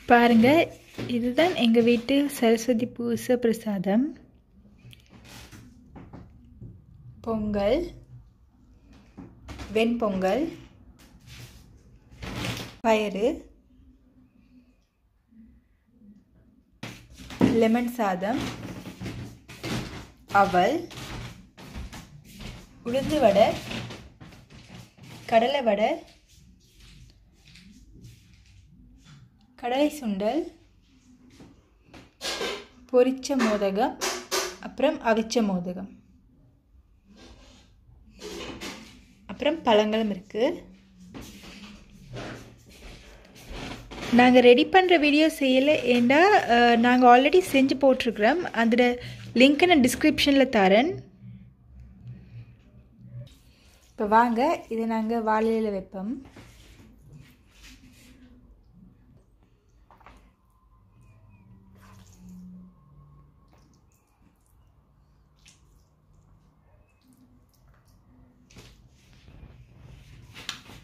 பாருங்க இதுதான் எங்கள் வீட்டு சரஸ்வதி பூச பிரசாதம் பொங்கல் வெண்பொங்கல் பயறு லெமன் சாதம் அவல் உளுந்து வடை கடலை வடை கடலை சுண்டல் பொரிச்ச மோதகம் அப்புறம் அவிச்ச மோதகம் அப்புறம் பழங்களும் இருக்குது நாங்கள் ரெடி பண்ணுற வீடியோ செய்யலை ஏண்டா நாங்கள் ஆல்ரெடி செஞ்சு போட்டிருக்கிறோம் அதில் லிங்க்கை நான் டிஸ்கிரிப்ஷனில் தரேன் இப்போ வாங்க இதை நாங்கள் வாழையில் வைப்போம்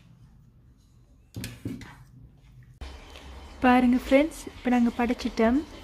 பாருங்கள் ஃப்ரெண்ட்ஸ் இப்போ நாங்கள் படைச்சிட்டோம்